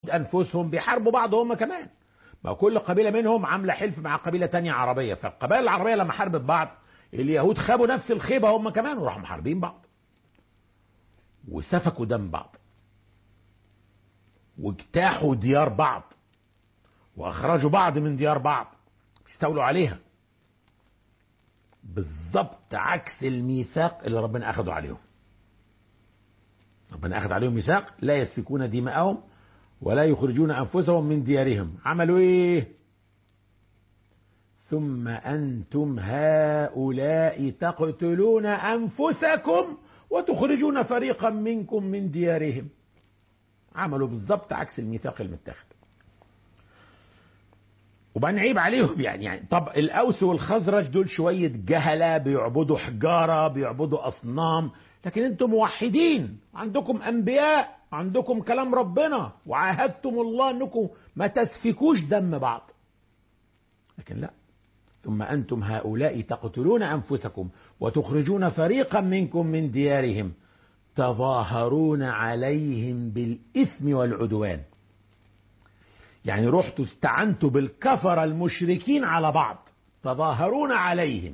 انفسهم بيحاربوا بعض هم كمان ما كل قبيله منهم عامله حلف مع قبيله تانية عربيه فالقبائل العربيه لما حاربت بعض اليهود خابوا نفس الخيبه هم كمان وراحوا محاربين بعض وسفكوا دم بعض واجتاحوا ديار بعض واخرجوا بعض من ديار بعض استولوا عليها بالظبط عكس الميثاق اللي ربنا اخذه عليهم ربنا اخذ عليهم ميثاق لا يسفكون دماءهم ولا يخرجون انفسهم من ديارهم عملوا ايه ثم انتم هؤلاء تقتلون انفسكم وتخرجون فريقا منكم من ديارهم عملوا بالظبط عكس الميثاق المتاخد وبعدين عيب عليهم يعني, يعني طب الاوس والخزرج دول شويه جهله بيعبدوا حجاره بيعبدوا اصنام لكن انتم موحدين عندكم انبياء عندكم كلام ربنا وعاهدتم الله انكم ما تسفكوش دم بعض لكن لا ثم انتم هؤلاء تقتلون انفسكم وتخرجون فريقا منكم من ديارهم تظاهرون عليهم بالاثم والعدوان يعني رحتوا استعنتوا بالكفر المشركين على بعض تظاهرون عليهم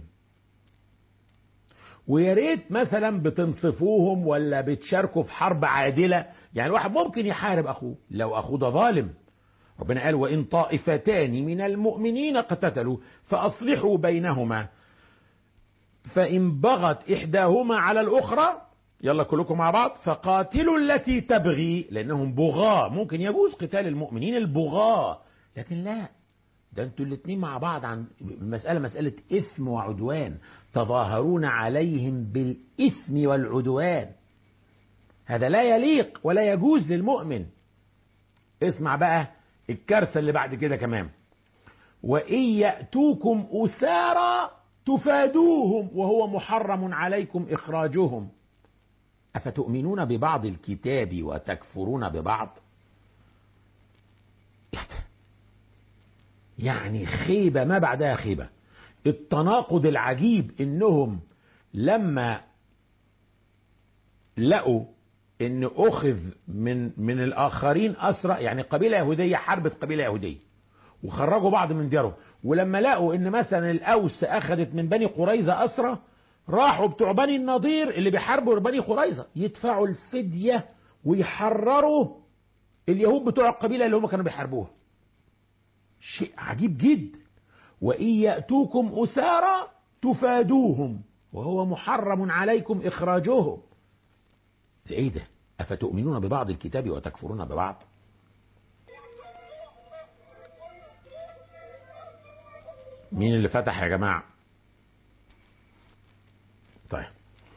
ويا ريت مثلا بتنصفوهم ولا بتشاركوا في حرب عادله يعني واحد ممكن يحارب اخوه لو اخوه ده ظالم ربنا قال وان طائفتان من المؤمنين اقتتلوا فاصلحوا بينهما فان بغت احداهما على الاخرى يلا كلكم مع بعض فقاتلوا التي تبغي لانهم بغاة ممكن يجوز قتال المؤمنين البغاة لكن لا ده انتوا الاثنين مع بعض عن المسألة مسألة إثم وعدوان تظاهرون عليهم بالإثم والعدوان هذا لا يليق ولا يجوز للمؤمن اسمع بقى الكارثة اللي بعد كده كمان وإن يأتوكم أسارى تفادوهم وهو محرم عليكم إخراجهم أفتؤمنون ببعض الكتاب وتكفرون ببعض يعني خيبة ما بعدها خيبة التناقض العجيب انهم لما لقوا ان اخذ من من الاخرين اسرى يعني قبيله يهوديه حربت قبيله يهوديه وخرجوا بعض من ديارهم ولما لقوا ان مثلا الاوس اخذت من بني قريظه اسرى راحوا بتوع بني النضير اللي بيحاربوا بني قريظه يدفعوا الفديه ويحرروا اليهود بتوع القبيله اللي هم كانوا بيحاربوها شيء عجيب جدا وإن يأتوكم أسارى تفادوهم وهو محرم عليكم إخراجهم ده إيه ده أفتؤمنون ببعض الكتاب وتكفرون ببعض مين اللي فتح يا جماعة طيب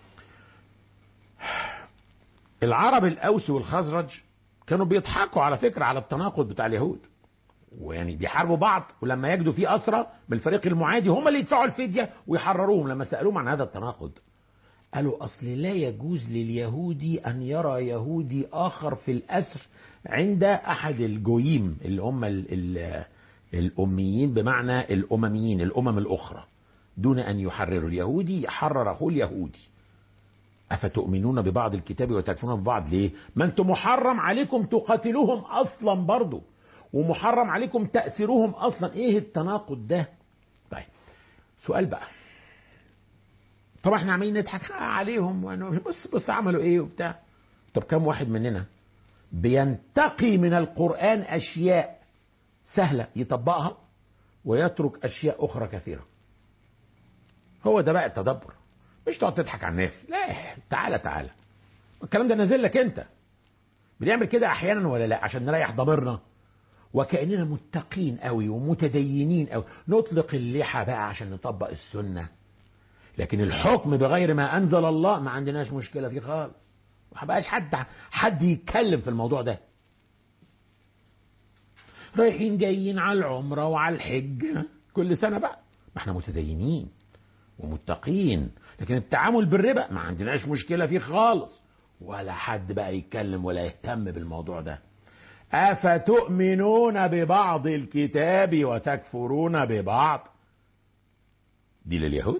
العرب الأوس والخزرج كانوا بيضحكوا على فكرة على التناقض بتاع اليهود ويعني بيحاربوا بعض ولما يجدوا في أسرى بالفريق المعادي هم اللي يدفعوا الفدية ويحرروهم لما سألوهم عن هذا التناقض قالوا أصل لا يجوز لليهودي أن يرى يهودي آخر في الأسر عند أحد الجويم اللي هم ال ال الأميين بمعنى الأمميين الأمم الأخرى دون أن يحرروا اليهودي يحرر أخوه اليهودي أفتؤمنون ببعض الكتاب وتكفرون ببعض ليه؟ ما أنتم محرم عليكم تقاتلوهم أصلا برضو ومحرم عليكم تأسيرهم أصلا إيه التناقض ده طيب سؤال بقى طبعا احنا عمالين نضحك عليهم ونقول بص بص عملوا ايه وبتاع طب كم واحد مننا بينتقي من القرآن أشياء سهلة يطبقها ويترك أشياء أخرى كثيرة هو ده بقى التدبر مش تقعد تضحك على الناس لا تعالى تعالى الكلام ده نازل لك انت بنعمل كده احيانا ولا لا عشان نريح ضميرنا وكاننا متقين قوي ومتدينين قوي نطلق اللحى بقى عشان نطبق السنه لكن الحكم بغير ما انزل الله ما عندناش مشكله فيه خالص ما بقاش حد حد يتكلم في الموضوع ده رايحين جايين على العمره وعلى الحج كل سنه بقى ما احنا متدينين ومتقين لكن التعامل بالربا ما عندناش مشكله فيه خالص ولا حد بقى يتكلم ولا يهتم بالموضوع ده افتؤمنون ببعض الكتاب وتكفرون ببعض دي لليهود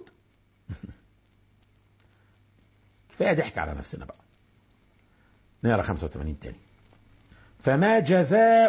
كفايه ضحك على نفسنا بقى نقرا 85 تاني فما جزاء